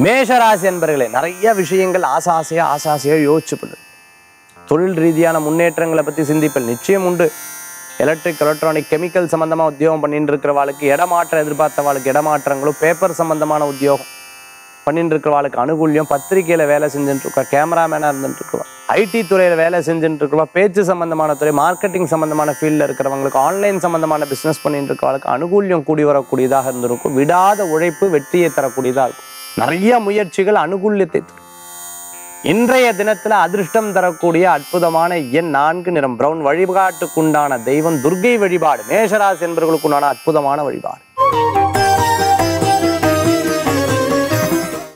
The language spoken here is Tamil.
மேஷராசி என்பர்களே நிறைய விஷயங்கள் ஆசாசையா ஆசாசையா யோசிச்சு பண்ணு தொழில் ரீதியான முன்னேற்றங்களை பற்றி சிந்திப்பல் நிச்சயம் உண்டு எலக்ட்ரிக் எலக்ட்ரானிக் கெமிக்கல் சம்பந்தமா உத்தியோகம் பண்ணிட்டு இருக்கிறவாளுக்கு இடமாற்றம் எதிர்பார்த்தவாளுக்கு இடமாற்றங்களும் பேப்பர் சம்பந்தமான உத்தியோகம் பண்ணிட்டு இருக்கிறவாளுக்கு அனுகூல்யம் பத்திரிக்கையில வேலை செஞ்சுட்டு இருக்கா கேமராமேனாக இருந்துட்டு இருக்கவா ஐடி துறையில வேலை செஞ்சுட்டு இருக்கவா பேச்சு சம்பந்தமான துறை மார்க்கெட்டிங் சம்பந்தமான ஃபீல்டில் இருக்கிறவங்களுக்கு ஆன்லைன் சம்பந்தமான பிசினஸ் பண்ணிட்டு இருக்கிறவங்களுக்கு அனுகூல்யம் கூடி வரக்கூடியதாக இருந்திருக்கும் விடாத உழைப்பு வெற்றியை தரக்கூடியதாக இருக்கும் நிறைய முயற்சிகள் அனுகூல்யத்தை தரும் இன்றைய தினத்துல அதிர்ஷ்டம் தரக்கூடிய அற்புதமான எண் நான்கு நிறம் பிரவுன் வழிபாட்டுக்குண்டான தெய்வம் துர்க்கை வழிபாடு மேஷராசி என்பவர்களுக்குண்டான அற்புதமான வழிபாடு